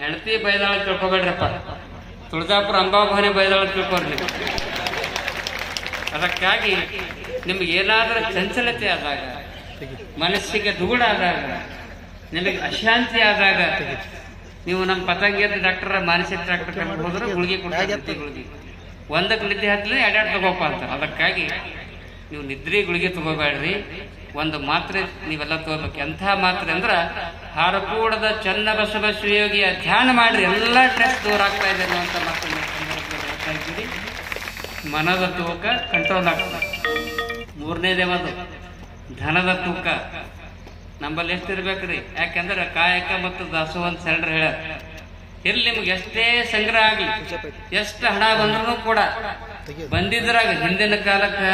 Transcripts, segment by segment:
ಹೆಂಡತಿ ಬೈದಾಳ ತಿಳ್ಕೊಬೇಡ್ರಪ್ಪ ತುಳಜಾಪುರ ಅಂಬಾಭವಾನಿ ಬೈದಾಳ ತಿಳ್ಕೊಡ್ರಿ ನೀವು ಅದಕ್ಕಾಗಿ ನಿಮ್ಗೆ ಏನಾದರೂ ಚಂಚಲತೆ ಆದಾಗ ಮನಸ್ಸಿಗೆ ದುಗುಡ ಆದಾಗ ನಿಮಗೆ ಅಶಾಂತಿ ಆದಾಗ ನೀವು ನಮ್ಮ ಪತಂಗಿಯದ ಡಾಕ್ಟರ್ ಮಾನಸಿಕ ಡಾಕ್ಟರ್ ಕರ್ಕೊಂಡು ಹೋದ್ರೆ ಗುಳಿಗೆ ಕೊಡ್ತಾರೆ ನಿದ್ದೆ ಗುಳಿಗೆ ಒಂದಕ್ಕೆ ನಿದ್ದೆ ಹತ್ತಲಿ ಎರಡೆರಡು ತಗೋಪ ಅಂತ ಅದಕ್ಕಾಗಿ ನೀವು ನಿದ್ರೆ ಗುಳಿಗೆ ತಗೋಬೇಡ್ರಿ ಒಂದು ಮಾತ್ರೆ ನೀವೆಲ್ಲ ತಗೋಬೇಕು ಎಂಥ ಮಾತ್ರೆ ಅಂದ್ರೆ ಹಾರಕೂಡದ ಚನ್ನ ಬಸವ ಶ್ರೀಯೋಗಿಯ ಧ್ಯಾನ ಮಾಡ್ರಿ ಎಲ್ಲ ಸ್ಟ್ರೆಸ್ ದೂರ ಆಗ್ತಾ ಇದೆ ಅನ್ನುವಂಥ ಮಾತನ್ನು ಈ ಸಂದರ್ಭದಲ್ಲಿ ಹೇಳ್ತಾ ಇದ್ದೀರಿ ಮನದ ತೂಕ ಕಂಟ್ರೋಲ್ ಆಗ್ತದೆ ಮೂರನೇದೇವದು ಧನದ ತೂಕ ನಂಬಲ್ಲಿ ಎಷ್ಟು ಇರ್ಬೇಕ್ರಿ ಯಾಕಂದ್ರೆ ಕಾಯಕ ಮತ್ತು ದಾಸೋಹ ಅಂತ ಸೆಲ್ಡ್ರ್ ಹೇಳ ಎಲ್ಲಿ ನಿಮ್ಗೆ ಎಷ್ಟೇ ಸಂಗ್ರಹ ಆಗ್ಲಿ ಎಷ್ಟು ಹಣ ಬಂದ್ರೂ ಕೂಡ ಬಂದಿದ್ರಾಗ ಹಿಂದಿನ ಕಾಲಕ್ಕೆ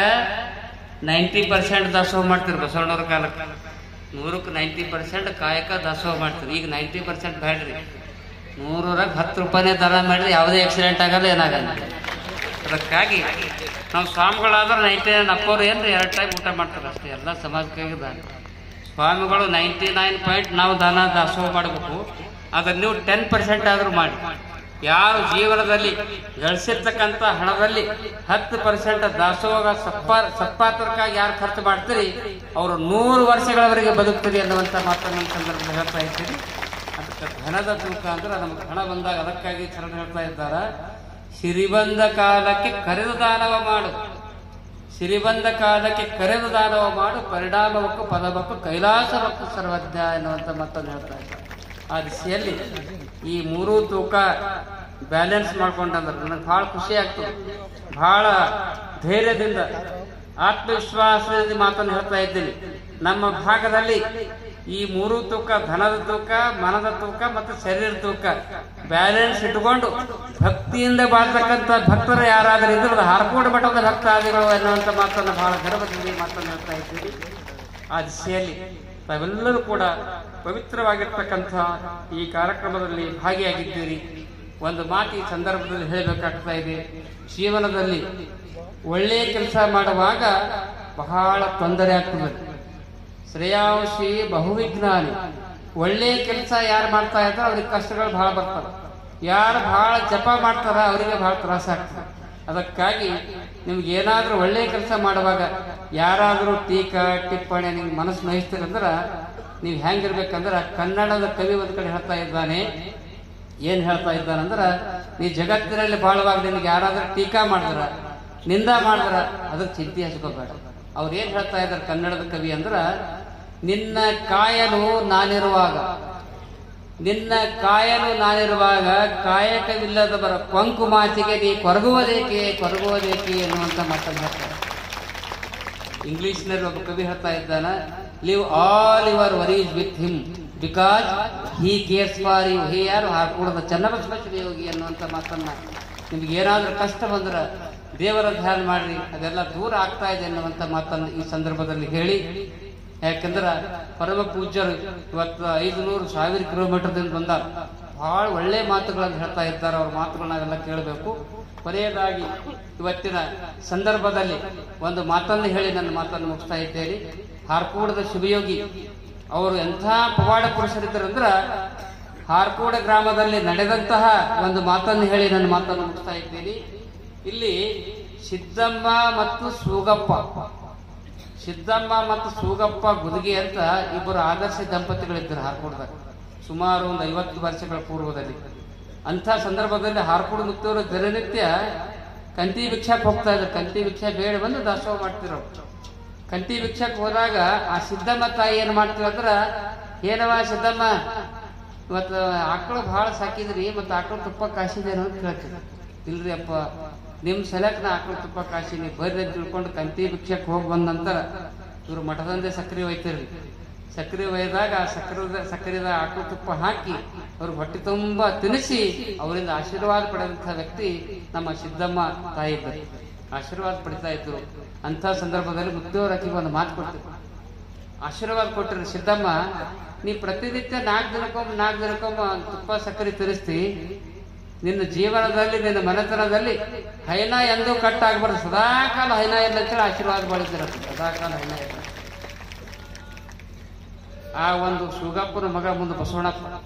ನೈಂಟಿ ಪರ್ಸೆಂಟ್ ದಾಸೋಹ ಮಾಡ್ತಿರು ಬಸವಣ್ಣವ್ರ ಕಾಲಕ್ಕೆ ನೂರಕ್ಕೆ ನೈಂಟಿ ಪರ್ಸೆಂಟ್ ಕಾಯಕ ದಾಸೋಹ ಮಾಡ್ತೀರಿ ಈಗ ನೈಂಟಿ ಪರ್ಸೆಂಟ್ ಬೇಡ್ರಿ ನೂರರಾಗ ಹತ್ತು ರೂಪಾಯಿನೇ ದರ ಮಾಡಿದ್ರೆ ಯಾವುದೇ ಆಕ್ಸಿಡೆಂಟ್ ಆಗಲ್ಲ ಏನಾಗಲ್ಲ ಅದಕ್ಕಾಗಿ ನಾವು ಸ್ವಾಮಿಗಳಾದ್ರೆ ನೈಂಟಿ ನೈನ್ ಅಪ್ಪವ್ರು ಏನ್ರಿ ಎರಡು ಟೈಮ್ ಊಟ ಮಾಡ್ತಾರೆ ಅಷ್ಟೇ ಎಲ್ಲ ಸಮಾಜಕ್ಕಾಗಿ ದಾನ ಸ್ವಾಮಿಗಳು ನೈಂಟಿ ನೈನ್ ಪಾಯಿಂಟ್ ನಾವು ದಾನ ದಾಸೋಹ ಮಾಡಬೇಕು ಅದನ್ನ ನೀವು ಟೆನ್ ಪರ್ಸೆಂಟ್ ಆದರೂ ಮಾಡಿ ಯಾರು ಜೀವನದಲ್ಲಿ ಗಳಿಸಿರ್ತಕ್ಕಂಥ ಹಣದಲ್ಲಿ ಹತ್ತು ಪರ್ಸೆಂಟ್ ದಾಸೋಹ ಸಪ್ಪ ಸತ್ಪಾತ್ರಕ್ಕಾಗಿ ಯಾರು ಖರ್ಚು ಮಾಡ್ತೀರಿ ಅವರು ನೂರು ವರ್ಷಗಳವರೆಗೆ ಬದುಕ್ತೀರಿ ಅನ್ನುವಂಥ ಮಾತನ್ನು ಈ ಸಂದರ್ಭದಲ್ಲಿ ಹೇಳ್ತಾ ಇದ್ದೀರಿ ಅದಕ್ಕೆ ಧನದ ತೂಕ ಅಂದ್ರೆ ನಮ್ಗೆ ಹಣ ಬಂದಾಗ ಅದಕ್ಕಾಗಿ ಶರಣ ಹೇಳ್ತಾ ಇದ್ದಾರ ಸಿರಿಬಂದ ಕಾಲಕ್ಕೆ ಕರೆದು ದಾನವ ಮಾಡು ಸಿರಿಬಂದ ಕಾಲಕ್ಕೆ ಕರೆದು ದಾನವ ಮಾಡು ಪರಿಣಾಮವಕ್ಕೂ ಪದವಕ್ಕೂ ಕೈಲಾಸವಕ್ಕೂ ಸರ್ವಜ್ಞ ಎನ್ನುವಂತ ಮಾತನ್ನು ಹೇಳ್ತಾ ಇದ್ದಾರೆ ಆ ದಿಶೆಯಲ್ಲಿ ಈ ಮೂರೂ ತೂಕ ಬ್ಯಾಲೆನ್ಸ್ ಮಾಡ್ಕೊಂಡಂದ್ರೆ ನನಗೆ ಬಹಳ ಖುಷಿ ಆಗ್ತದೆ ಬಹಳ ಧೈರ್ಯದಿಂದ ಆತ್ಮವಿಶ್ವಾಸದಿಂದ ಮಾತನ್ನು ಹೇಳ್ತಾ ಇದ್ದೀನಿ ನಮ್ಮ ಭಾಗದಲ್ಲಿ ಈ ಮೂರು ತೂಕ ಧನದ ತೂಕ ಮನದ ತೂಕ ಮತ್ತು ಶರೀರ ತೂಕ ಬ್ಯಾಲೆನ್ಸ್ ಇಟ್ಕೊಂಡು ಭಕ್ತಿಯಿಂದ ಬಾಳ್ತಕ್ಕಂಥ ಭಕ್ತರು ಯಾರಾದರೂ ಇದ್ರೆ ಅದು ಹಾರ್ಕೋಡ್ ಮಠದ ಭಕ್ತಾದಿಗಳು ಎನ್ನುವಂಥ ಮಾತನ್ನು ಬಹಳ ಗರ್ವದಿಂದ ಈ ಮಾತನ್ನು ಹೇಳ್ತಾ ಇದ್ದೀವಿ ಆ ದಿಶೆಯಲ್ಲಿ ತಾವೆಲ್ಲರೂ ಕೂಡ ಪವಿತ್ರವಾಗಿರ್ತಕ್ಕಂಥ ಈ ಕಾರ್ಯಕ್ರಮದಲ್ಲಿ ಭಾಗಿಯಾಗಿದ್ದೀರಿ ಒಂದು ಮಾತು ಈ ಸಂದರ್ಭದಲ್ಲಿ ಹೇಳಬೇಕಾಗ್ತಾ ಇದೆ ಜೀವನದಲ್ಲಿ ಒಳ್ಳೆಯ ಕೆಲಸ ಮಾಡುವಾಗ ಬಹಳ ತೊಂದರೆ ಆಗ್ತದೆ ಶ್ರೇಯಾಂಶಿ ಬಹುವಿಜ್ಞಾನಿ ಒಳ್ಳೆಯ ಕೆಲಸ ಯಾರು ಮಾಡ್ತಾ ಇದ್ದಾರೆ ಅವ್ರಿಗೆ ಕಷ್ಟಗಳು ಬಹಳ ಬರ್ತವೆ ಯಾರು ಬಹಳ ಜಪ ಮಾಡ್ತಾರ ಅವರಿಗೆ ಬಹಳ ತ್ರಾಸ ಆಗ್ತದೆ ಅದಕ್ಕಾಗಿ ನಿಮ್ಗೆ ಏನಾದ್ರೂ ಒಳ್ಳೆಯ ಕೆಲಸ ಮಾಡುವಾಗ ಯಾರಾದರೂ ಟೀಕಾ ಟಿಪ್ಪಣಿ ನಿಮ್ಗೆ ಮನಸ್ಸು ನೋಯಿಸ್ತೀರಂದ್ರ ನೀವು ಹೆಂಗಿರ್ಬೇಕಂದ್ರ ಕನ್ನಡದ ಕವಿ ಒಂದ್ ಕಡೆ ಹೇಳ್ತಾ ಇದ್ದಾನೆ ಏನ್ ಹೇಳ್ತಾ ಇದ್ದಾನಂದ್ರ ನೀ ಜಗತ್ತಿನಲ್ಲಿ ಬಾಳುವಾಗ ನಿನ್ಗೆ ಯಾರಾದ್ರೂ ಟೀಕಾ ಮಾಡಿದ್ರ ನಿಂದ ಮಾಡಿದ್ರ ಅದ್ರ ಚಿಂತೆ ಹಚ್ಕೋಬೇಡ ಅವ್ರು ಏನ್ ಹೇಳ್ತಾ ಇದ್ದಾರೆ ಕನ್ನಡದ ಕವಿ ಅಂದ್ರ ನಿನ್ನ ಕಾಯಲು ನಾನಿರುವಾಗ ನಿನ್ನ ಕಾಯಲು ನಾನಿರುವಾಗ ಕಾಯಕವಿಲ್ಲದವರ ಕೊಂಕು ಮಾತಿಗೆ ನೀ ಕೊರಗುವುದೇಕೆ ಕೊರಗುವುದೇಕೆ ಎನ್ನುವಂತ ಮಾತನ್ನು ಹೇಳ್ತಾರೆ ಇಂಗ್ಲಿಷ್ನಲ್ಲಿ ಒಬ್ಬ ಕವಿ ಹೇಳ್ತಾ ಇದ್ದಾನ leave all your worries with him because he cares for you he ಯಾರು ಹಾಕೂಡದ ಚನ್ನಬಸವೇಶ್ವರ ಯೋಗಿ ಅನ್ನುವಂಥ ಮಾತನ್ನ ನಿಮ್ಗೆ ಏನಾದ್ರೂ ಕಷ್ಟ ಬಂದ್ರ ದೇವರ ಧ್ಯಾನ ಮಾಡ್ರಿ ಅದೆಲ್ಲ ದೂರ ಆಗ್ತಾ ಇದೆ ಅನ್ನುವಂಥ ಮಾತನ್ನು ಈ ಸಂದರ್ಭದಲ್ಲಿ ಹೇಳಿ ಯಾಕಂದ್ರ ಪರಮ ಪೂಜ್ಯರು ಇವತ್ತು ಐದು ನೂರು ಸಾವಿರ ಕಿಲೋಮೀಟರ್ದಿಂದ ಬಂದಾರ ಬಹಳ ಒಳ್ಳೆ ಮಾತುಗಳನ್ನು ಹೇಳ್ತಾ ಇದ್ದಾರೆ ಅವ್ರ ಮಾತುಗಳನ್ನ ನಾವೆಲ್ಲ ಕೇಳಬೇಕು ಕೊನೆಯದಾಗಿ ಇವತ್ತಿನ ಸಂದರ್ಭದಲ್ಲಿ ಒಂದು ಮಾತನ್ನು ಹೇಳಿ ನನ್ನ ಮಾತನ್ನು ಮುಗಿಸ್ತಾ ಇದ್ದೇನೆ ಹಾರ್ಕೂಡದ ಶಿವಯೋಗಿ ಅವರು ಎಂಥ ಪವಾಡ ಪುರುಷರಿದ್ದರಂದ್ರ ಹಾರ್ಕೋಡ ಗ್ರಾಮದಲ್ಲಿ ನಡೆದಂತಹ ಒಂದು ಮಾತನ್ನು ಹೇಳಿ ನನ್ನ ಮಾತನ್ನು ಮುಗಿಸ್ತಾ ಇದ್ದೀನಿ ಇಲ್ಲಿ ಸಿದ್ದಮ್ಮ ಮತ್ತು ಸೂಗಪ್ಪ ಸಿದ್ದಮ್ಮ ಮತ್ತು ಸೂಗಪ್ಪ ಗುದಗಿ ಅಂತ ಇಬ್ಬರು ಆದರ್ಶ ದಂಪತಿಗಳಿದ್ದರು ಹಾರ್ಕೋಡ್ದಾಗ ಸುಮಾರು ಒಂದು ಐವತ್ತು ವರ್ಷಗಳ ಪೂರ್ವದಲ್ಲಿ ಅಂಥ ಸಂದರ್ಭದಲ್ಲಿ ಹಾರ್ಕೋಡ್ ಮುತ್ತವರು ದಿನನಿತ್ಯ ಕಂತಿ ಭಿಕ್ಷಾಕ್ ಹೋಗ್ತಾ ಇದ್ರು ಕಂತಿ ಭಿಕ್ಷಾ ಬೇಡ ಬಂದು ದಾಸೋಹ ಮಾಡ್ತಿರೋ ಕಂತಿ ಭಿಕ್ಷಾಕ್ ಹೋದಾಗ ಆ ಸಿದ್ದಮ್ಮ ತಾಯಿ ಏನ್ ಮಾಡ್ತೀವಿ ಅಂದ್ರ ಏನವ ಸಿದ್ದಮ್ಮ ಇವತ್ತು ಆಕಳು ಬಹಳ ಸಾಕಿದ್ರಿ ಮತ್ತೆ ಆಕಳು ತುಪ್ಪ ಕಾಸಿದೇನೋ ಅಂತ ಕೇಳ್ತೀವಿ ಇಲ್ರಿ ಅಪ್ಪ ನಿಮ್ ಸಲಕ್ ನಾ ಆಕಳು ತುಪ್ಪ ಕಾಸಿನಿ ಬರ್ರಿ ಅಂತ ತಿಳ್ಕೊಂಡು ಕಂತಿ ಭಿಕ್ಷಕ್ ಹೋಗಿ ಬಂದ ನಂತರ ಇವ್ರು ಮಠದಂದೆ ಸಕ್ರೆ ಒಯ್ತಿರ್ರಿ ಸಕ್ರೆ ಒಯ್ದಾಗ ಆ ಸಕ್ಕರೆದ ಸಕ್ಕರೆದ ಆಕಳು ತುಪ್ಪ ಹಾಕಿ ಅವ್ರಿಗೆ ಹೊಟ್ಟೆ ತುಂಬಾ ತಿನ್ನಿಸಿ ಅವರಿಂದ ಆಶೀರ್ವಾದ ಪಡೆದಂತ ವ್ಯಕ್ತಿ ನಮ್ಮ ಸಿದ್ದಮ್ಮ ತಾಯಿ ಇದ್ದರು ಆಶೀರ್ವಾದ ಪಡಿತಾ ಇದ್ರು ಅಂತ ಸಂದರ್ಭದಲ್ಲಿ ಮುದ್ದೆಯವ್ರ ಆಕಿಗೆ ಒಂದು ಮಾತು ಕೊಡ್ತಿದ್ರು ಆಶೀರ್ವಾದ ಕೊಟ್ಟರು ಸಿದ್ದಮ್ಮ ನೀ ಪ್ರತಿನಿತ್ಯ ನಾಲ್ಕು ದಿನಕ್ಕೊಮ್ಮೆ ನಾಲ್ಕು ದಿನಕ್ಕೊಮ್ಮೆ ತುಪ್ಪ ಸಕ್ಕರೆ ತಿರ್ಸ್ತಿ ನಿನ್ನ ಜೀವನದಲ್ಲಿ ನಿನ್ನ ಮನೆತನದಲ್ಲಿ ಹೈನ ಎಂದೂ ಕಟ್ ಆಗ್ಬಾರ್ದು ಸದಾಕಾಲ ಹೈನ ಇಲ್ಲ ಅಂತೇಳಿ ಆಶೀರ್ವಾದ ಮಾಡಿದ್ದೀರ ಸದಾಕಾಲ ಹೈನ ಇಲ್ಲ ಆ ಒಂದು ಸುಗಪ್ಪನ ಮಗ ಮುಂದೆ ಬಸವಣ್ಣಪ್ಪ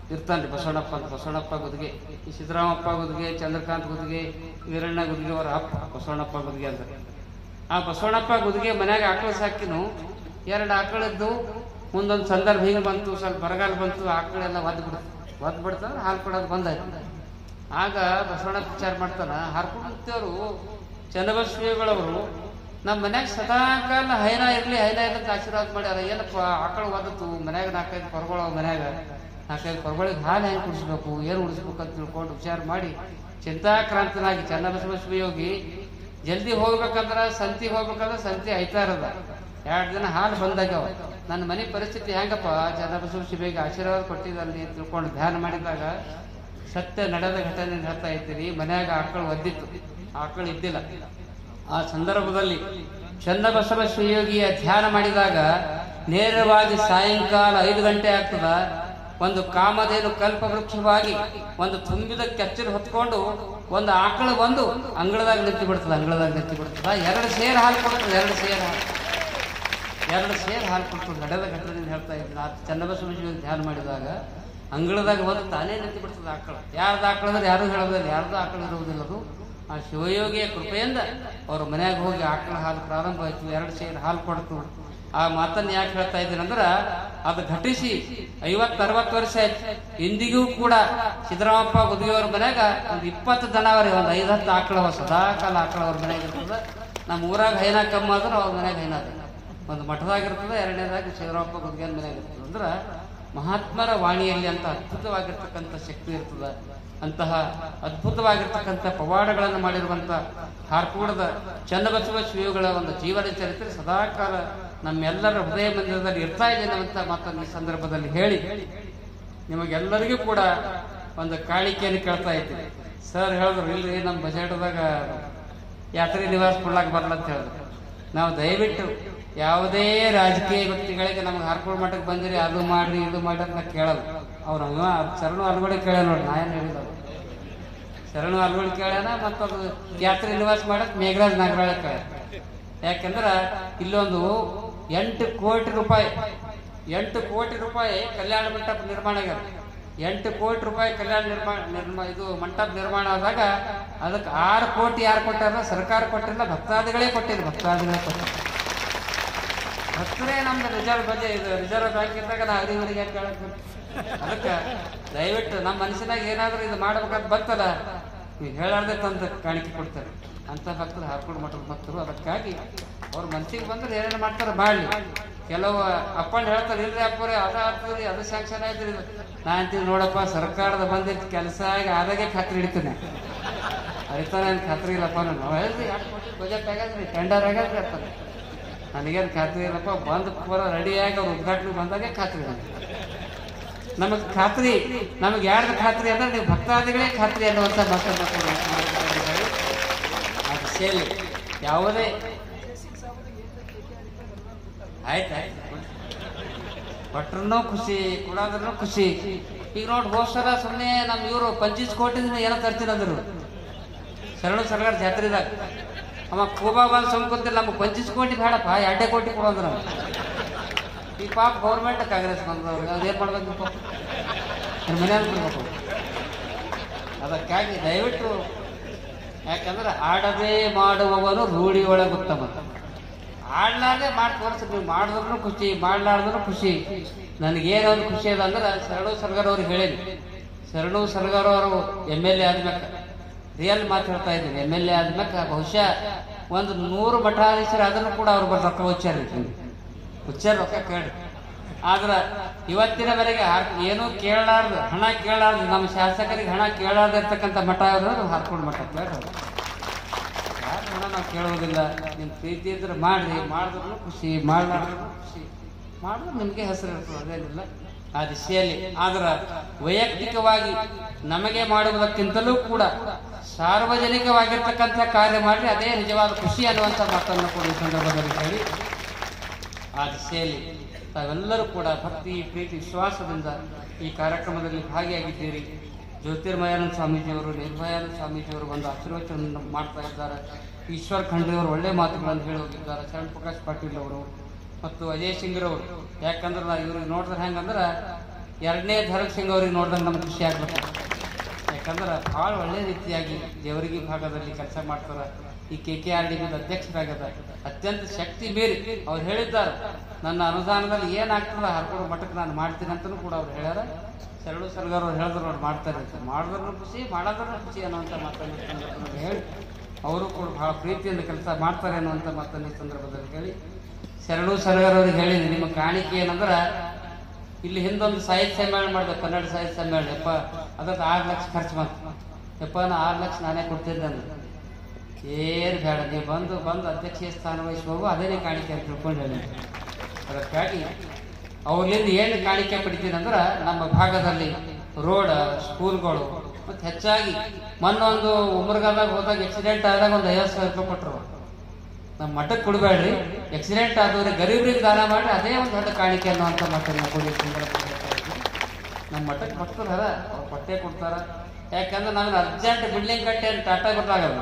ಇರ್ತಾನ್ರಿ ಬಸವಣ್ಣಪ್ಪ ಅಂತ ಬಸವಣ್ಣಪ್ಪ ಗುದ್ಗೆ ಈ ಸಿದ್ದರಾಮಪ್ಪ ಗುದ್ಗೆ ಚಂದ್ರಕಾಂತ್ ಗುದ್ಗೆ ವೀರಣ್ಣ ಗುದ್ಗೆ ಅವರ ಅಪ್ಪ ಬಸವಣ್ಣಪ್ಪ ಗುದ್ಗೆ ಅಂತ ಆ ಬಸವಣ್ಣಪ್ಪ ಗುದ್ಗೆ ಮನ್ಯಾಗ ಆಕಳ ಸಾಕಿನು ಎರಡು ಆಕಳದ್ದು ಮುಂದೊಂದು ಸಂದರ್ಭ ಹಿಂಗೆ ಬಂತು ಸ್ವಲ್ಪ ಬರಗಾಲ ಬಂತು ಆಕಳೆಲ್ಲ ಒದ್ದು ಬಿಡ್ತು ಒದ್ದು ಬಿಡ್ತಂದ್ರೆ ಹಾಲು ಕೊಡೋದು ಬಂದಾಯ್ತು ಆಗ ಬಸವಣ್ಣಪ್ಪ ವಿಚಾರ ಮಾಡ್ತಾನ ಹಾರ್ಕೊಂಡು ಮುಕ್ತಿಯವರು ಚನ್ನಬಸವೇಗಳವರು ನಮ್ಮ ಮನ್ಯಾಗ ಸದಾಕಾಲ ಹೈನ ಇರ್ಲಿ ಹೈನ ಇರ್ಲಿ ಅಂತ ಆಶೀರ್ವಾದ ಮಾಡ್ಯಾರ ಏನಪ್ಪ ಆಕಳ ಒದತು ಮನ್ಯಾಗ ನಾಲ್ಕೈದು ಕೊರಗೊಳವ ಮನ್ಯಾಗ ನಾಲ್ಕೈದು ಕೊರಗೊಳಿಗೆ ಹಾಲು ಹೆಂಗೆ ಕುಡಿಸ್ಬೇಕು ಏನು ಉಳಿಸ್ಬೇಕು ಅಂತ ತಿಳ್ಕೊಂಡು ವಿಚಾರ ಮಾಡಿ ಚಿಂತಾಕ್ರಾಂತನಾಗಿ ಚನ್ನಬಸವೇಶ್ವಯೋಗಿ ಜಲ್ದಿ ಹೋಗ್ಬೇಕಂದ್ರ ಸಂತಿ ಹೋಗ್ಬೇಕಂದ್ರ ಸಂತಿ ಐತಾ ಇರೋದ ಎರಡು ದಿನ ಹಾಲು ಬಂದಾಗ್ಯಾವ ನನ್ನ ಮನೆ ಪರಿಸ್ಥಿತಿ ಹೆಂಗಪ್ಪ ಚನ್ನಬಸವ ಶಿಬಿಗೆ ಆಶೀರ್ವಾದ ಕೊಟ್ಟಿದ್ದಲ್ಲಿ ಅಂತ ತಿಳ್ಕೊಂಡು ಧ್ಯಾನ ಮಾಡಿದಾಗ ಸತ್ಯ ನಡೆದ ಘಟನೆ ಹೇಳ್ತಾ ಇದ್ದೀರಿ ಮನ್ಯಾಗ ಆಕಳು ಒದ್ದಿತ್ತು ಆಕಳು ಇದ್ದಿಲ್ಲ ಆ ಸಂದರ್ಭದಲ್ಲಿ ಚನ್ನಬಸವ ಶ್ರೀಯೋಗಿಯ ಧ್ಯಾನ ಮಾಡಿದಾಗ ನೇರವಾಗಿ ಸಾಯಂಕಾಲ ಐದು ಗಂಟೆ ಆಗ್ತದ ಒಂದು ಕಾಮಧೇನು ಕಲ್ಪವೃಕ್ಷವಾಗಿ ಒಂದು ತುಂಬಿದ ಕೆಚ್ಚಲು ಹೊತ್ಕೊಂಡು ಒಂದು ಆಕಳು ಬಂದು ಅಂಗಳದಾಗ ನಿಂತು ಬಿಡ್ತದ ಅಂಗಳದಾಗ ನಿಂತು ಬಿಡ್ತದ ಎರಡು ಸೇರ್ ಹಾಲು ಕೊಡ್ತದ ಎರಡು ಸೇರ್ ಹಾಲು ಎರಡು ಸೇರ್ ಹಾಲು ಕೊಡ್ತದೆ ನಡೆದ ಘಟನೆ ಹೇಳ್ತಾ ಇದ್ದೀನಿ ಆ ಚನ್ನಬಸವ ಶಿವಯೋಗಿ ಧ್ಯಾನ ಮಾಡಿದಾಗ ಅಂಗಳದಾಗ ಒಂದು ತಾನೇ ನಿಂತು ಬಿಡ್ತದೆ ಆಕಳು ಯಾರ್ದು ಆಕಳು ಅಂದ್ರೆ ಯಾರು ಹೇಳೋದಿಲ್ಲ ಯಾರ್ದು ಆಕಳು ಇರುವುದಿಲ್ಲ ಅದು ಆ ಶಿವಯೋಗಿಯ ಕೃಪೆಯಿಂದ ಅವ್ರ ಮನ್ಯಾಗ ಹೋಗಿ ಆಕಳ ಹಾಲು ಪ್ರಾರಂಭ ಆಯ್ತು ಎರಡು ಸೇರ್ ಹಾಲು ಕೊಡ್ತು ಆ ಮಾತನ್ನ ಯಾಕೆ ಹೇಳ್ತಾ ಇದ್ದೀನಿ ಅಂದ್ರ ಅದು ಘಟಿಸಿ ಐವತ್ತು ಅರವತ್ತು ವರ್ಷ ಆಯ್ತು ಇಂದಿಗೂ ಕೂಡ ಸಿದ್ದರಾಮಪ್ಪ ಗುದಿಯವ್ರ ಮನ್ಯಾಗ ಒಂದು ಇಪ್ಪತ್ತು ದನವರಿ ಒಂದು ಐದು ಹತ್ತು ಆಕಳವ ಸದಾ ಕಾಲ ಆಕಳ ಅವ್ರ ಮನ್ಯಾಗ ಇರ್ತದ ನಮ್ಮ ಊರಾಗ ಹೈನ ಕಮ್ಮ ಆದ್ರೆ ಅವ್ರ ಮನ್ಯಾಗ ಹೈನ ಅದ ಒಂದು ಮಠದಾಗಿರ್ತದೆ ಎರಡನೇದಾಗಿ ಸಿದ್ದರಾಮಪ್ಪ ಗುದ್ಗ್ಯಾನ ಮನ್ಯಾಗ ಇರ್ತದೆ ಅಂದ್ರೆ ಮಹಾತ್ಮರ ವಾಣಿಯಲ್ಲಿ ಅಂತ ಅದ್ಭುತವಾಗಿರ್ತಕ್ಕಂಥ ಶಕ್ತಿ ಇರ್ತದ ಅಂತಹ ಅದ್ಭುತವಾಗಿರ್ತಕ್ಕಂಥ ಪವಾಡಗಳನ್ನು ಮಾಡಿರುವಂತ ಹಾರ್ಕೂಡದ ಚನ್ನಬಸವ ಶಿವಗಳ ಒಂದು ಜೀವನ ಚರಿತ್ರೆ ಸದಾಕಾಲ ನಮ್ಮೆಲ್ಲರ ಹೃದಯ ಮಂದಿರದಲ್ಲಿ ಇರ್ತಾ ಇದೆ ಅಂತ ಮಾತನ್ನು ಈ ಸಂದರ್ಭದಲ್ಲಿ ಹೇಳಿ ನಿಮಗೆಲ್ಲರಿಗೂ ಕೂಡ ಒಂದು ಕಾಣಿಕೆಯನ್ನು ಕೇಳ್ತಾ ಇದ್ದೀನಿ ಸರ್ ಹೇಳಿದ್ರು ಇಲ್ರಿ ನಮ್ಮ ಬಜೆಟ್ದಾಗ ಯಾತ್ರೆ ನಿವಾಸ ಕೊಡ್ಲಾಕ ಬರಲ್ಲ ಅಂತ ಹೇಳಿದ್ರು ನಾವು ದಯವಿಟ್ಟು ಯಾವುದೇ ರಾಜಕೀಯ ವ್ಯಕ್ತಿಗಳಿಗೆ ನಮ್ಗೆ ಹಾರ್ಕೋಡ್ ಮಠಕ್ಕೆ ಬಂದಿರಿ ಅದು ಮಾಡ್ರಿ ಇದು ಮಾಡ್ರಿ ಅಂತ ನಾವು ಕೇಳಲ್ಲ ಅವ್ರು ಅವ ಶರಣು ಅಲ್ಗಡೆ ಕೇಳ ನೋಡಿ ನಾ ಏನು ಹೇಳಿಲ್ಲ ಅವ್ರು. ಶರಣು ಅಲ್ಗಡೆ ಕೇಳ್ಯಾನ ಮತ್ತು ಅದು ಯಾತ್ರೆ ನಿವಾಸ ಮಾಡಕ್ ಮೇಘರಾಜ್ ನಾಗರಾಳ ಕೇಳ ಯಾಕಂದ್ರ ಇಲ್ಲೊಂದು ಎಂಟು ಕೋಟಿ ರೂಪಾಯಿ ಎಂಟು ಕೋಟಿ ರೂಪಾಯಿ ಕಲ್ಯಾಣ ಮಂಟಪ ನಿರ್ಮಾಣ ಆಗ್ಯದ ಎಂಟು ಕೋಟಿ ರೂಪಾಯಿ ಕಲ್ಯಾಣ ನಿರ್ಮಾಣ ನಿರ್ಮಾ ಇದು ಮಂಟಪ ನಿರ್ಮಾಣ ಆದಾಗ ಅದಕ್ಕೆ ಆರು ಕೋಟಿ ಯಾರು ಕೊಟ್ಟಾರ ಸರ್ಕಾರ ಕೊಟ್ಟಿಲ್ಲ ಭಕ್ತಾದಿಗಳೇ ಕೊಟ್ಟಿಲ್ಲ ಭಕ್ತಾದಿಗಳೇ ಕೊಟ್ಟಿಲ್ಲ ಭಕ್ತರೇ ನಮ್ದು ರಿಸರ್ವ್ ಬಜೆ ಇದು ರಿಸರ್ವ್ ಬ್ಯಾಂಕ್ ಇದ್ದಾಗ ನಾ ಅರಿವರಿಗೆ ಯಾಕೆ ಕೇಳಕ್ಕೆ ಅದಕ್ಕೆ ದಯವಿಟ್ಟು ನಮ್ಮ ಮನಸ್ಸಿನಾಗ ಏನಾದರೂ ಇದು ಮಾಡ್ಬೇಕಂತ ಬರ್ತಲ್ಲ ನೀವು ಹೇಳಾರ್ದೆ ತಂದು ಕಾಣಿಕೆ ಕೊಡ್ತಾರೆ ಅಂತ ಭಕ್ತರು ಹಾರ್ಕೊಂಡು ಮಠದ ಭಕ್ತರು ಅದಕ್ಕಾಗಿ ಅವ್ರ ಮನ್ಸಿಗೆ ಬಂದ್ರೆ ಏನೇನು ಮಾಡ್ತಾರೆ ಮಾಡಲಿ ಕೆಲವು ಅಪ್ಪಣ್ಣ ಹೇಳ್ತಾರೆ ಇಲ್ರಿ ಅಪ್ಪರೇ ಅದ ಆಗ್ತದ್ರಿ ಅದು ಸ್ಯಾಂಕ್ಷನ್ ಆಯ್ತು ನಾ ಅಂತೀನಿ ನೋಡಪ್ಪ ಸರ್ಕಾರದ ಬಂದಿದ್ದ ಕೆಲಸ ಆಗಿ ಆದಾಗೆ ಖಾತ್ರಿ ಹಿಡಿತೀನಿ ಆಯ್ತಾ ನನ್ ಖಾತ್ರಿ ಇಲ್ಲಪ್ಪ ನಾನು ಹೇಳ್ರಿ ಎರಡು ಕೋಟಿ ಬಜೆಟ್ ಆಗ್ಯಾದ್ರಿ ಟೆಂಡರ್ ಆಗ್ಯಾದ್ರಿ ಅಂತಾನೆ ನನಗೇನು ಖಾತ್ರಿ ಇಲ್ಲಪ್ಪ ಬಂದು ಪೂರ ರೆಡಿಯಾಗಿ ಅವ್ರು ಉದ್ಘಾಟನೆ ಬಂದಾಗೆ ಖಾತ್ರಿ ನನಗೆ ನಮಗೆ ಖಾತ್ರಿ ನಮಗೆ ಯಾರ್ದು ಖಾತ್ರಿ ಅಂದ್ರೆ ನೀವು ಭಕ್ತಾದಿಗಳೇ ಖಾತ್ರಿ ಅನ್ನುವಂಥ ಮಾತನ್ನು ಕೂಡ ಮಾತನಾಡಿದ್ದಾರೆ. ಅದು ಸೇಲಿ ಯಾವುದೇ ಆಯ್ತಾಯ್ತು ಕೊಟ್ರೂ ಖುಷಿ ಕೊಡಾದ್ರೂ ಖುಷಿ ಈಗ ನೋಡಿ ಹೋದ ಸಲ ಸುಮ್ಮನೆ ನಮ್ಮ ಇವರು ಪಂಚೀಸ್ ಕೋಟಿದಿಂದ ಏನೋ ತರ್ತೀನಿ ಅಂದ್ರು ಶರಣ ಸರ್ಕಾರ ಜಾತ್ರೆದಾಗ ಅವ ಕೋಬಾ ಬಂದು ಸುಮ್ಕೊಂತಿಲ್ಲ ನಮ್ಗೆ ಪಂಚೀಸ್ ಕೋಟಿ ಬೇಡಪ್ಪ ಎರಡೇ ಕೋಟಿ ಕೊಡೋದ್ರ ಈ ಪಾಪ ಗೌರ್ಮೆಂಟ್ ಕಾಂಗ್ರೆಸ್ ಬಂದವ್ರಿಗೆ ಅದೇನು ಮಾಡ್ಬೇಕು ಪಾಪ ಅವ್ರ ಮನೆಯಲ್ಲಿ ಬಿಡ್ಬೇಕು ಅದಕ್ಕಾಗಿ ದಯವಿಟ್ಟು ಯಾಕಂದ್ರೆ ಆಡದೆ ಮಾಡುವವನು ರೂಢಿ ಒಳಗೆ ಉತ್ತಮ ಆಡ್ಲಾರ್ದೆ ಮಾಡಿ ತೋರಿಸಿ ನೀವು ಮಾಡಿದ್ರು ಖುಷಿ ಮಾಡ್ಲಾರ್ದ್ರು ಖುಷಿ ನನಗೇನೋ ಒಂದು ಖುಷಿ ಅದ ಅಂದ್ರೆ ಶರಣು ಸರ್ಗಾರ್ ಅವ್ರಿಗೆ ಹೇಳೀನಿ ಶರಣು ಸರ್ಗಾರ್ ಅವರು ಎಮ್ ಎಲ್ ಎ ಆದ್ಮ್ಯಾಕ ರಿಯಲ್ ಮಾತು ಹೇಳ್ತಾ ಇದ್ದೀನಿ ಎಮ್ ಎಲ್ ಎ ಆದ್ಮ್ಯಾಕ ಬಹುಶಃ ಒಂದು ನೂರು ಮಠಾಧೀಶರು ಆದ್ರೂ ಕೂಡ ಅವ್ರು ಬಂದು ರೊಕ್ಕ ಉಚ್ಚಾರ ಉಚ್ಚಾರ ರೊಕ್ಕ ಕೇಳಿ ಆದ್ರ ಇವತ್ತಿನವರೆಗೆ ಹಾರ್- ಏನೂ ಕೇಳಲಾರ್ದು ಹಣ ಕೇಳಲಾರ್ದು ನಮ್ಮ ಶಾಸಕರಿಗೆ ಹಣ ಕೇಳಲಾರ್ದು ಇರ್ತಕ್ಕಂಥ ಮಠ ಅವರು ಹಾರ್ಕೊಂಡು ಮಠ ಕೇಳಿ ಯಾರು ಹಣ ನಾವು ಕೇಳೋದಿಲ್ಲ ನಿಮ್ಮ ಪ್ರೀತಿ ಇದ್ರೆ ಮಾಡ್ರಿ ಮಾಡಿದ್ರು ಖುಷಿ ಮಾಡ್ಲಾರ್ದ್ರು ಖುಷಿ ಮಾಡಿದ್ರೆ ನಿಮಗೆ ಹೆಸರು ಇರ್ತದೆ ಅದೇನಿಲ್ಲ ಆ ದಿಶೆಯಲ್ಲಿ ಆದ್ರೆ ವೈಯಕ್ತಿಕವಾಗಿ ನಮಗೆ ಮಾಡುವುದಕ್ಕಿಂತಲೂ ಕೂಡ ಸಾರ್ವಜನಿಕವಾಗಿರ್ತಕ್ಕಂಥ ಕಾರ್ಯ ಮಾಡಿ ಅದೇ ನಿಜವಾದ ಖುಷಿ ಅನ್ನುವಂಥ ಮಾತನ್ನು ಕೂಡ ಈ ಸಂದರ್ಭದಲ್ಲಿ ಹೇಳಿ ಆ ದಿಶೆಯಲ್ಲಿ ತಾವೆಲ್ಲರೂ ಕೂಡ ಭಕ್ತಿ ಪ್ರೀತಿ ವಿಶ್ವಾಸದಿಂದ ಈ ಕಾರ್ಯಕ್ರಮದಲ್ಲಿ ಭಾಗಿಯಾಗಿದ್ದೀರಿ ಜ್ಯೋತಿರ್ಮಯಾನಂದ ಸ್ವಾಮೀಜಿಯವರು ನಿರ್ಭಯಾನಂದ ಸ್ವಾಮೀಜಿಯವರು ಒಂದು ಆಶೀರ್ವಚನ ಮಾಡ್ತಾ ಇದ್ದಾರೆ ಈಶ್ವರ್ ಖಂಡ್ರೆಯವರು ಒಳ್ಳೆ ಮಾತುಗಳನ್ನು ಹೇಳಿ ಹೋಗಿದ್ದಾರೆ ಶರಣ್ ಪ್ರಕಾಶ್ ಪಾಟೀಲ್ ಅವರು ಮತ್ತು ಅಜಯ್ ಸಿಂಗ್ರವರು ಯಾಕಂದ್ರೆ ನಾವು ಇವ್ರಿಗೆ ನೋಡಿದ್ರೆ ಹೆಂಗಂದ್ರೆ ಎರಡನೇ ಧರ್ಮ ಸಿಂಗ್ ಅವ್ರಿಗೆ ನೋಡಿದಂಗೆ ನಮ್ಗೆ ಖುಷಿ ಆಗ್ಬೇಕು ಯಾಕಂದ್ರೆ ಭಾಳ ಒಳ್ಳೆ ರೀತಿಯಾಗಿ ದೇವರಿಗೆ ಭಾಗದಲ್ಲಿ ಕೆಲಸ ಮಾಡ್ತಾರ ಈ ಕೆ ಕೆ ಆರ್ ಡಿ ಅಧ್ಯಕ್ಷರಾಗ್ಯದ ಅತ್ಯಂತ ಶಕ್ತಿ ಮೀರಿ ಅವ್ರು ಹೇಳಿದ್ದಾರೆ ನನ್ನ ಅನುದಾನದಲ್ಲಿ ಏನಾಗ್ತದ ಹರ್ಕೊಂಡು ಮಠಕ್ಕೆ ನಾನು ಮಾಡ್ತೀನಿ ಅಂತಲೂ ಕೂಡ ಅವ್ರು ಹೇಳ್ಯಾರ ಶರಣು ಸರ್ಗಾರ್ ಅವ್ರು ಹೇಳಿದ್ರು ಅವ್ರು ಮಾಡ್ತಾರೆ ಅಂತ ಮಾಡಿದ್ರು ಖುಷಿ ಮಾಡೋದ್ರೂ ಖುಷಿ ಅನ್ನುವಂಥ ಮಾತನ್ನು ಈ ಸಂದರ್ಭದಲ್ಲಿ ಹೇಳಿ ಅವರು ಕೂಡ ಬಹಳ ಪ್ರೀತಿಯಿಂದ ಕೆಲಸ ಮಾಡ್ತಾರೆ ಅನ್ನುವಂಥ ಮಾತನ್ನು ಈ ಸಂದರ್ಭದಲ್ಲಿ ಹೇಳಿ ಶರಣು ಸರ್ಗಾರ್ ಅವ್ರಿಗೆ ಹೇಳಿದ್ದೀನಿ ನಿಮ್ಮ ಕಾಣಿಕೆ ಏನಂದ್ರೆ ಇಲ್ಲಿ ಹಿಂದೊಂದು ಸಾಹಿತ್ಯ ಸಮ್ಮೇಳನ ಮಾಡಿದೆ ಕನ್ನಡ ಸಾಹಿತ್ಯ ಸಮ್ಮೇಳನ ಯಪ್ಪ ಅದಕ್ಕೆ ಆರು ಲಕ್ಷ ಖರ್ಚು ಬಂತು ಯಪ್ಪ ನಾ ಆರು ಲಕ್ಷ ನಾನೇ ಕೊಡ್ತಿದ್ದೆ ಅಂದೆ ಏನು ಬೇಡ ನೀವು ಬಂದು ಬಂದು ಅಧ್ಯಕ್ಷೀಯ ಸ್ಥಾನ ವಹಿಸಿ ಹೋಗು ಅದೇನೇ ಕಾಣಿಕೆ ಅಂತ ತಿಳ್ಕೊಂಡು ಹೇಳಿ ಅದಕ್ಕಾಗಿ ಅವ್ರಿಂದ ಏನು ಕಾಣಿಕೆ ಪಡಿತೀನಿ ಅಂದ್ರೆ ನಮ್ಮ ಭಾಗದಲ್ಲಿ ರೋಡ್ ಸ್ಕೂಲ್ಗಳು ಮತ್ತು ಹೆಚ್ಚಾಗಿ ಮೊನ್ನೊಂದು ಉಮರ್ಗಾದಾಗ ಹೋದಾಗ ಆಕ್ಸಿಡೆಂಟ್ ಆದಾಗ ಒಂದು ಐವತ್ತು ಸಾವಿರ ರೂಪಾಯಿ ಕೊಟ್ಟರು ನಮ್ಮ ಮಠಕ್ಕೆ ಕೊಡಬೇಡ್ರಿ ಆಕ್ಸಿಡೆಂಟ್ ಆದವ್ರಿಗೆ ಗರೀಬ್ರಿಗೆ ದಾನ ಮಾಡಿ ಅದೇ ಒಂದು ದೊಡ್ಡ ಕಾಣಿಕೆ ಅನ್ನುವಂಥ ಮಾತನ್ನ ಕೊಡಿ ಸಂದರ್ಭದಲ್ಲಿ ನಮ್ಮ ಮಠಕ್ಕೆ ಭಕ್ತರು ಅದ ಅವ್ರು ಕೊಟ್ಟೆ ಕೊಡ್ತಾರ ಯಾಕಂದ್ರೆ ನಮ್ಗೆ ಅರ್ಜೆಂಟ್ ಬಿಲ್ಡಿಂಗ್ ಕಟ್ಟಿ ಅಂತ ಟಾಟಾ ಗೊತ್ತಾಗಲ್ಲ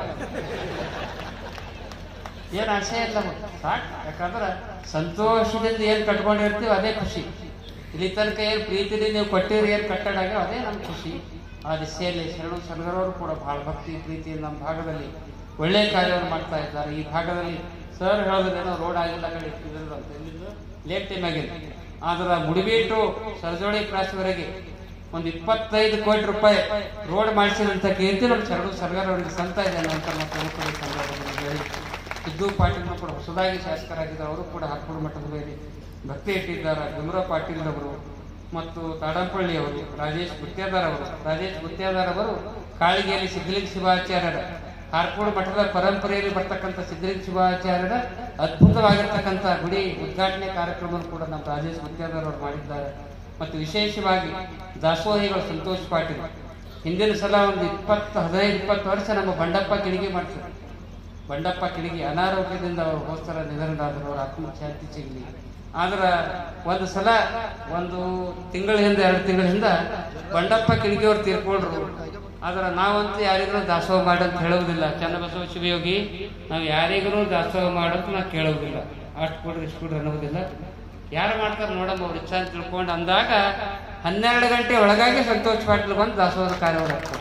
ಏನು ಆಸೆ ಇಲ್ಲ ಮತ್ತೆ. ಸಾಕು ಯಾಕಂದ್ರೆ ಸಂತೋಷದಿಂದ ಏನು ಕಟ್ಕೊಂಡಿರ್ತೀವಿ ಅದೇ ಖುಷಿ ಇಲ್ಲಿ ತನಕ ಏನು ಪ್ರೀತಿಲಿ ನೀವು ಕೊಟ್ಟಿರಿ ಏನು ಕಟ್ಟಡ ಆಗ್ಯಾವ ಅದೇ ನಮ್ಮ ಖುಷಿ ಆ ದಿಸೆಯಲ್ಲಿ ಶರಣು ಶರಣರವರು ಕೂಡ ಬಹಳ ಭಕ್ತಿ ಪ್ರೀತಿಯಿಂದ ನಮ್ಮ ಭಾಗದಲ್ಲಿ ಒಳ್ಳೆ ಕಾರ್ಯವನ್ನು ಮಾಡ್ತಾ ಇದ್ದಾರೆ ಈ ಭಾಗದಲ್ಲಿ ಸರ್ ಹೇಳಿದ್ರೇನೋ ರೋಡ್ ಆಗಿಲ್ಲ ಕಡೆ ಇದ್ರದ್ದು ಎಲ್ಲಿಂದ ಲೇಟ್ ಟೈಮ್ ಆಗಿದೆ ಆದ್ರೆ ಮುಡಿಬಿ ಟು ಸರಜೋಳಿ ಕ್ರಾಸ್ವರೆಗೆ ಒಂದು ಇಪ್ಪತ್ತೈದು ಕೋಟಿ ರೂಪಾಯಿ ರೋಡ್ ಮಾಡಿಸಿದಂತ ಕೀರ್ತಿ ನಮ್ಮ ಶರಣು ಸರ್ಗಾರ್ ಅವರಿಗೆ ಸಂತ ಇದೆ ಅನ್ನುವಂಥ ಮಾತನ್ನು ಕೂಡ ಈ ಸಂದರ್ಭದಲ್ಲಿ ಹೇಳಿ ಸಿದ್ದು ಪಾಟೀಲ್ ಕೂಡ ಹೊಸದಾಗಿ ಶಾಸಕರಾಗಿದ್ದಾರೆ ಅವರು ಕೂಡ ಹರ್ಪುರ ಮಠದ ಮೇಲೆ ಭಕ್ತಿ ಇಟ್ಟಿದ್ದಾರೆ ಗುಮ್ರ ಪಾಟೀಲ್ ಅವರು ಮತ್ತು ತಾಡಂಪಳ್ಳಿ ಅವರು ರಾಜೇಶ್ ಗುತ್ತೇದಾರ್ ಅವರು ರಾಜೇಶ್ ಗುತ್ತೇದಾರ್ ಅವರು ಕಾಳಿಗೆಯಲ್ಲಿ ಸಿದ್ಧಲಿಂಗ ಶಿವಾಚಾರ್ಯರ ಹಾರ್ಕೋಡ್ ಮಠದ ಪರಂಪರೆಯಲ್ಲಿ ಬರ್ತಕ್ಕಂಥ ಸಿದ್ಧಲಿಂಗ ಶಿವಾಚಾರ್ಯರ ಅದ್ಭುತವಾಗಿರ್ತಕ್ಕಂಥ ಗುಡಿ ಉದ್ಘಾಟನೆ ಕಾರ್ಯಕ್ರಮವನ್ನು ಕೂಡ ನಮ್ಮ ರಾಜೇಶ್ ಗುತ್ತೇದಾರ್ ಅವರು ಮಾಡಿದ್ದಾರೆ ಮತ್ತು ವಿಶೇಷವಾಗಿ ದಾಸೋಹಿಗಳು ಸಂತೋಷ್ ಪಾಟೀಲ್ ಹಿಂದಿನ ಸಲ ಒಂದು ಇಪ್ಪತ್ತು ಹದಿನೈದು ಇಪ್ಪತ್ತು ವರ್ಷ ನಮ್ಮ ಬಂಡಪ್ಪ ಕಿಡಿಗೆ ಮಾಡ್ತಾರೆ ಬಂಡಪ್ಪ ಕಿಡಿಗೆ ಅನಾರೋಗ್ಯದಿಂದ ಅವರು ಹೋಸ್ತರ ನಿಧನರಾದರು ಅವರ ಆತ್ಮ ಶಾಂತಿ ಸಿಗಲಿ ಆದ್ರೆ ಒಂದು ಸಲ ಒಂದು ತಿಂಗಳ ಹಿಂದೆ ಎರಡು ತಿಂಗಳ ಹಿಂದೆ ಬಂಡಪ್ಪ ಕಿಡಿಗೆ ಅವ್ರು ತೀರ್ಕೊಂಡ್ರು ಆದ್ರೆ ನಾವಂತೂ ಯಾರಿಗೂ ದಾಸೋಹ ಮಾಡಂತ ಹೇಳುವುದಿಲ್ಲ ಚನ್ನಬಸವ ಶಿವಯೋಗಿ ನಾವು ಯಾರಿಗೂ ದಾಸೋಹ ಮಾಡಂತ ನಾವು ಕೇಳುವುದಿಲ್ಲ ಅಷ್ಟು ಕೊಡ್ರಿ ಇಷ್ಟು ಕೊಡ್ರಿ ಅನ್ನೋದಿಲ್ಲ ಯಾರು ಮಾಡ್ತಾರೆ ನೋಡಮ್ಮ ಅವ್ರ ಇಚ್ಛಾ ಅಂತ ತಿಳ್ಕೊಂಡು ಅಂದಾಗ ಹನ್ನೆರಡು ಗಂಟೆ ಒಳಗಾಗಿ ಸಂತೋಷ್ ಪಾಟೀಲ್ ಬಂದು ದಾಸೋಹದ ಕಾರ್ಯವನ್ನು ಆಗ್ತದೆ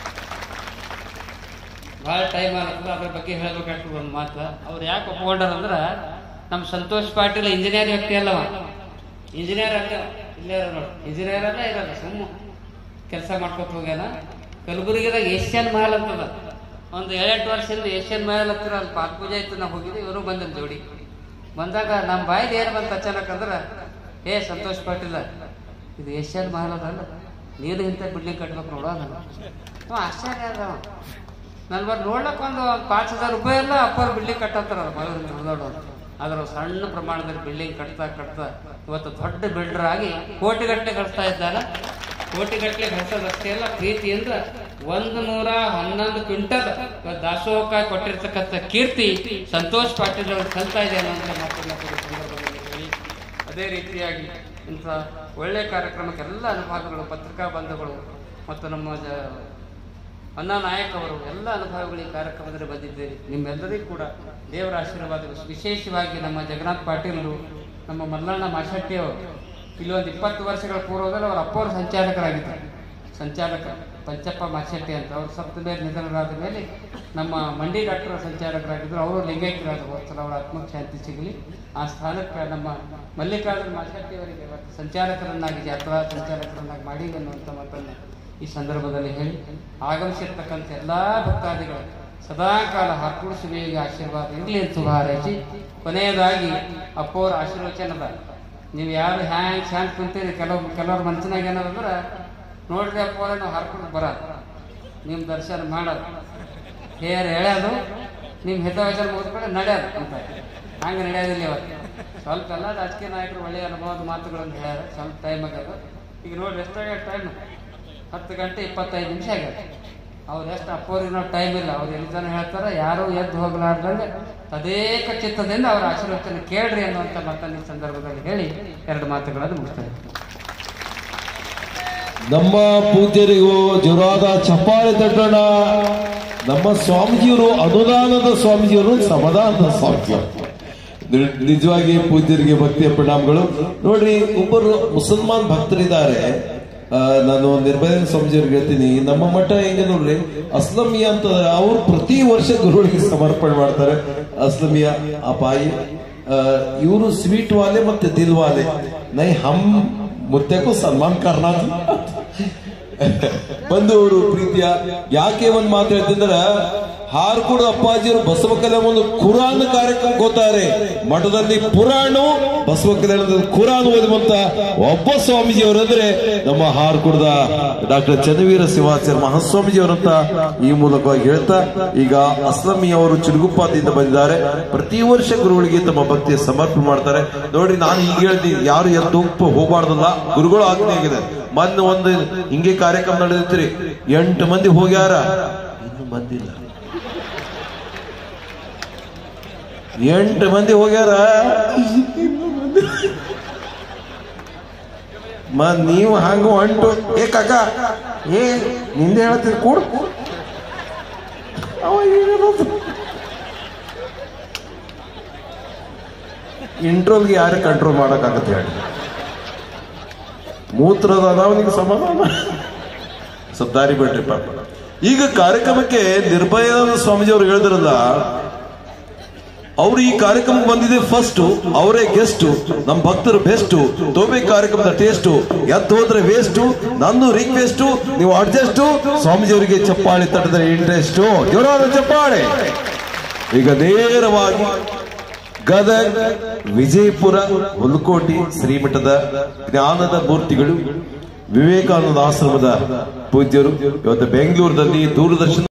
ಭಾಳ ಟೈಮ್ ಆಗತ್ತದ ಅದ್ರ ಬಗ್ಗೆ ಹೇಳ್ಬೇಕಾಗ್ತದೆ ಒಂದು ಮಾತು ಅವ್ರು ಯಾಕೆ ಒಪ್ಕೊಂಡಾರ ಅಂದ್ರೆ ನಮ್ಮ ಸಂತೋಷ್ ಪಾಟೀಲ್ ಇಂಜಿನಿಯರ್ ವ್ಯಕ್ತಿ ಅಲ್ಲವ ಇಂಜಿನಿಯರ್ ಅಲ್ಲ ಇಲ್ಲೇ ನೋಡಿ ಇಂಜಿನಿಯರ್ ಅಲ್ಲ ಇರಲ್ಲ ಸುಮ್ಮ ಕೆಲಸ ಮಾಡ್ಕೊತ ಹೋಗ್ಯಾನ ಕಲಬುರಗಿದಾಗ ಏಷ್ಯನ್ ಮಹಲ್ ಅಂತದ ಒಂದು ಏಳೆಂಟು ವರ್ಷದಿಂದ ಏಷ್ಯನ್ ಮಹಲ್ ಹತ್ತಿರ ಅಲ್ಲಿ ಪಾದ ಪೂಜೆ ಇತ್ತು ನಾವು ಹೋಗಿದ್ವಿ ಇವರು ಬಂದಿಲ್ಲ ಜೋಡಿ ಬಂದಾಗ ನಮ್ಮ ಬಾಯಿಲಿ ಏನು ಬಂತ ಅಚಾನಕ್ ಅಂದ್ರೆ ಏ ಸಂತೋಷ್ ಪಾಟೀಲ ಇದು ಏಷ್ಯನ್ ಮಹಲ್ ಅದಲ್ಲ ನೀನು ಇಂಥ ಬಿಲ್ಡಿಂಗ್ ಕಟ್ಬೇಕು ನೋಡೋ ನಾನು ಅವ ಆಶ್ಚರ್ಯ ಅದ ಅವ. ನನ್ ಬರ್ ನೋಡ್ಲಕ್ ಒಂದು ಪಾಂಚ್ ಹಜಾರ್ ರೂಪಾಯಿ ಎಲ್ಲ ಅಪ್ಪರ್ ಬಿಲ್ಡಿಂಗ್ ಕಟ್ಟತ್ತಾರ ದೊಡ್ಡ ಅದ್ರ ಸಣ್ಣ ಪ್ರಮಾಣದಲ್ಲಿ ಬಿಲ್ಡಿಂಗ್ ಕಟ್ತಾ ಕಟ್ತಾ ಇವತ್ತು ದೊಡ್ಡ ಬಿಲ್ಡರ್ ಆಗಿ ಕೋಟಿಗಟ್ಟಲೆ ಗಳಿಸ್ತಾ ಇದ್ದಾರ ಕೋಟಿಗಟ್ಟಲೆ ಗಳಿಸೋದಷ್ಟೇ ಎಲ್ಲ ಪ್ರೀತಿಯಿಂದ ಒಂದು ನೂರ ಹನ್ನೊಂದು ಕ್ವಿಂಟಲ್ ಇವತ್ತು ದಾಸೋಹಕ್ಕಾಗಿ ಕೊಟ್ಟಿರ್ತಕ್ಕಂಥ ಕೀರ್ತಿ ಸಂತೋಷ್ ಪಾಟೀಲ್ ಅವ್ರು ಕಲ್ತಾ ಇದೆ ಅನ್ನೋಂಥ ಮಾತನ್ನ ಕೂಡ ಈ ಸಂದರ್ಭದಲ್ಲಿ ಹೇಳಿ ಅದೇ ರೀತಿಯಾಗಿ ಇಂಥ ಒಳ್ಳೆ ಕಾರ್ಯಕ್ರಮಕ್ಕೆಲ್ಲ ಅನುಭಾಗಗಳು ಪತ್ರಿಕಾ ಬಂಧುಗಳು ಮತ್ತು ನಮ್ಮ ಜ- ಅನ್ನ ನಾಯಕ್ ಅವರು ಎಲ್ಲ ಅನುಭವಗಳು ಈ ಕಾರ್ಯಕ್ರಮದಲ್ಲಿ ಬಂದಿದ್ದೀರಿ ನಿಮ್ಮೆಲ್ಲರಿಗೂ ಕೂಡ ದೇವರ ಆಶೀರ್ವಾದಗಳು ವಿಶೇಷವಾಗಿ ನಮ್ಮ ಜಗನ್ನಾಥ್ ಪಾಟೀಲರು ನಮ್ಮ ಮಲ್ಲಣ್ಣ ಮಾಶೆಟ್ಟಿ ಅವರು ಇಲ್ಲಿ ಒಂದು ಇಪ್ಪತ್ತು ವರ್ಷಗಳ ಪೂರ್ವದಲ್ಲಿ ಅವರ ಅಪ್ಪವರು ಸಂಚಾಲಕರಾಗಿದ್ದರು ಸಂಚಾಲಕ ಪಂಚಪ್ಪ ಮಾಶೆಟ್ಟಿ ಅಂತ ಅವರು ಸತ್ತ ಮೇಲೆ ನಿಧನರಾದ ಮೇಲೆ ನಮ್ಮ ಮಂಡಿ ಡಾಕ್ಟರ್ ಸಂಚಾಲಕರಾಗಿದ್ದರು ಅವರು ಲಿಂಗೈಕ್ಯರಾದ ಹೋಗ್ತಾರೆ ಅವರ ಆತ್ಮಕ್ಕೆ ಶಾಂತಿ ಸಿಗಲಿ ಆ ಸ್ಥಾನಕ್ಕೆ ನಮ್ಮ ಮಲ್ಲಿಕಾರ್ಜುನ ಮಾಶೆಟ್ಟಿ ಅವರಿಗೆ ಇವತ್ತು ಸಂಚಾಲಕರನ್ನಾಗಿ ಜಾತ್ರಾ ಸಂಚಾಲಕರನ್ನಾಗಿ ಮಾಡಿ ಅನ್ನುವಂಥ ಮಾತನ್ನು ಈ ಸಂದರ್ಭದಲ್ಲಿ ಹೇಳಿ ಆಗಮಿಸಿರ್ತಕ್ಕಂಥ ಎಲ್ಲಾ ಭಕ್ತಾದಿಗಳು ಸದಾಕಾಲ ಹರ್ಕುಡು ಶಿವೆಗೆ ಆಶೀರ್ವಾದ ಇರಲಿ ಅಂತ ಶುಭ ಹಾರೈಸಿ ಕೊನೆಯದಾಗಿ ಅಪ್ಪವ್ರ ಆಶೀರ್ವಚನದ ನೀವು ಯಾರು ಹ್ಯಾಂಗ್ ಹ್ಯಾಂಗ್ ಕುಂತೀರಿ ಕೆಲವು ಕೆಲವ್ರ ಮನಸ್ಸಿನಾಗ ಏನದಂದ್ರೆ ನೋಡ್ರಿ ಅಪ್ಪವ್ರ ನಾವು ಹರ್ಕೊಂಡು ಬರೋದು ನಿಮ್ಮ ದರ್ಶನ ಮಾಡೋದು ಹೇರ್ ಎಳ್ಯೋದು ನಿಮ್ಮ ಹಿತವಚನ ಮುಗಿದ್ಕೊಂಡು ನಡೆಯೋದು ಅಂತ ಹಂಗೆ ನಡೆಯೋದಿಲ್ಲ ಇವತ್ತು ಸ್ವಲ್ಪ ಎಲ್ಲ ರಾಜಕೀಯ ನಾಯಕರು ಒಳ್ಳೆಯ ಅನುಭವದ ಮಾತುಗಳನ್ನು ಹೇಳ್ಯಾರ ಸ್ವಲ್ಪ ಟೈಮ್ ಆಗ್ಯದ ಈಗ ನೋಡ್ರಿ ಎಷ್ಟಾಗ ಟೈಮ್ ಹತ್ತು ಗಂಟೆ ಇಪ್ಪತ್ತೈದು ನಿಮಿಷ ಆಗ್ಯದ ಅವ್ರು ಎಷ್ಟು ಅಪ್ಪವ್ರಿಗೆ ನಾವು ಟೈಮ್ ಇಲ್ಲ ಅವ್ರು ಎಲ್ಲಿ ಜನ ಹೇಳ್ತಾರೆ ಯಾರು ಎದ್ದು ಹೋಗ್ಲಾರ್ದಂಗೆ ತದೇಕ ಚಿತ್ತದಿಂದ ಅವ್ರ ಆಶೀರ್ವಚನ ಕೇಳ್ರಿ ಅನ್ನುವಂಥ ಮಾತನ್ನು ಈ ಸಂದರ್ಭದಲ್ಲಿ ಹೇಳಿ ಎರಡು ಮಾತುಗಳನ್ನು ಮುಗಿಸ್ತಾರೆ ನಮ್ಮ ಪೂಜ್ಯರಿಗೂ ಜೋರಾದ ಚಪ್ಪಾಳೆ ತಟ್ಟೋಣ ನಮ್ಮ ಸ್ವಾಮೀಜಿಯವರು ಅನುದಾನದ ಸ್ವಾಮೀಜಿಯವರು ಸಮಾಧಾನದ ಸ್ವಾಮೀಜಿಯವರು ನಿ- ನಿಜವಾಗಿ ಪೂಜ್ಯರಿಗೆ ಭಕ್ತಿಯ ಪ್ರಣಾಮಗಳು ನೋಡ್ರಿ ಒಬ್ಬರು ಮುಸಲ್ಮಾನ್ ಭಕ್ತರಿದ್ದಾರೆ ಆ, ನಾನು ನಿರ್ಭಯ ಸ್ವಾಮೀಜಿಯವ್ರಿಗೆ ಹೇಳ್ತೀನಿ ನಮ್ಮ ಮಠ ಹೆಂಗೆ ನೋಡ್ರಿ ಅಸ್ಲಮಿಯಾ ಅಂತ ಅವ್ರು ಪ್ರತಿ ವರ್ಷ ಗುರುಗಳಿಗೆ ಸಮರ್ಪಣೆ ಮಾಡ್ತಾರೆ ಅಸ್ಲಮಿಯಾ ಅಪಾಯಿ ಇವರು ಸ್ವೀಟ್ ವಾಲೆ ಮತ್ತೆ ದಿಲ್ ವಾಲೆ ನೈ ಹಮ್ ಮುತ್ತೆಗೂ ಸನ್ಮಾನ್ ಕರ್ನಾಟ ಬಂದವರು ಪ್ರೀತಿಯ ಯಾಕೆ ಒಂದ್ ಮಾತು ಹೇಳ್ತಿದ್ರ ಹಾರ್ಕೂಡು ಅಪ್ಪಾಜಿಯವರು ಬಸವ ಕಲ್ಯಾಣ ಒಂದು ಕುರಾನ್ ಕಾರ್ಯಕ್ರಮ ಹೋಗ್ತಾರೆ ಮಠದಲ್ಲಿ ಪುರಾಣ ಬಸವ ಕಲ್ಯಾಣದಲ್ಲಿ ಕುರಾನ್ ಓದುವಂತ ಒಬ್ಬ ಸ್ವಾಮೀಜಿಯವರಂದ್ರೆ ನಮ್ಮ ಹಾರ್ಕುಡದ ಡಾಕ್ಟರ್ ಚನ್ನವೀರ ಶಿವಾಚಾರ್ಯ ಮಹಾಸ್ವಾಮೀಜಿಯವರಂತ ಈ ಮೂಲಕವಾಗಿ ಹೇಳ್ತಾ ಈಗ ಅಸ್ಲಮಿ ಅವರು ಚಿಡುಗುಪ್ಪಾದಿಂದ ಬಂದಿದ್ದಾರೆ ಪ್ರತಿ ವರ್ಷ ಗುರುಗಳಿಗೆ ತಮ್ಮ ಭಕ್ತಿಯ ಸಮರ್ಪಣೆ ಮಾಡ್ತಾರೆ ನೋಡಿ ನಾನು ಈಗ ಹೇಳ್ತೀನಿ ಯಾರು ಎದ್ದು ಉಪ್ಪು ಹೋಗಬಾರ್ದಲ್ಲ ಗುರುಗಳು ಆಜ್ಞೆ ಆಗಿದೆ ಮೊನ್ನೆ ಒಂದು ಹಿಂಗೆ ಕಾರ್ಯಕ್ರಮ ನಡೆದಿತ್ರಿ ಎಂಟು ಮಂದಿ ಹೋಗ್ಯಾರ ಇನ್ನು ಬಂದಿಲ್ಲ ಎಂಟು ಮಂದಿ ಹೋಗ್ಯಾರ ಮ ನೀವು ಹಂಗ ಹೊಂಟು ಏ ಕಾಕ ಏ ನಿಂದೆ ಹೇಳ್ತೀರಿ ಕೂಡ ಅವ ಏನದು? ಇಂಟ್ರೋಲ್ಗೆ ಯಾರು ಕಂಟ್ರೋಲ್ ಮಾಡಕ್ಕಾಗತ್ತೆ ಹೇಳಿ ಮೂತ್ರದ ಅವನಿಗೆ ಸಮಾಧಾನ ಸ್ವಲ್ಪ ದಾರಿ ಬಿಡ್ರಿ ಪಾಪ ಈಗ ಕಾರ್ಯಕ್ರಮಕ್ಕೆ ನಿರ್ಭಯಾನಂದ ಸ್ವಾಮೀಜಿ ಅವರು ಹೇಳಿದ್ರಲ್ಲ ಅವ್ರು ಈ ಕಾರ್ಯಕ್ರಮಕ್ಕೆ ಬಂದಿದೆ ಫಸ್ಟ್ ಅವರೇ ಗೆಸ್ಟ್ ನಮ್ಮ ಭಕ್ತರು ಬೆಸ್ಟ್ ತೋಬೆ ಕಾರ್ಯಕ್ರಮದ ಟೇಸ್ಟ್ ಎದ್ದು ಹೋದ್ರೆ ವೇಸ್ಟ್ ನಂದು ರಿಕ್ವೆಸ್ಟ್ ನೀವು ಅಡ್ಜಸ್ಟ್ ಸ್ವಾಮೀಜಿ ಅವರಿಗೆ ಚಪ್ಪಾಳೆ ತಟ್ಟಿದ್ರೆ ಇಂಟ್ರೆಸ್ಟ್ ಜೋರಾದ ಚಪ್ಪಾಳೆ ಈಗ ನೇರವಾಗಿ ಗದಗ ವಿಜಯಪುರ ಹುಲ್ಕೋಟಿ ಶ್ರೀಮಠದ ಜ್ಞಾನದ ಮೂರ್ತಿಗಳು ವಿವೇಕಾನಂದ ಆಶ್ರಮದ ಪೂಜ್ಯರು ಇವತ್ತು ಬೆಂಗಳೂರಿನಲ್ಲಿ ದೂರದರ್ಶನ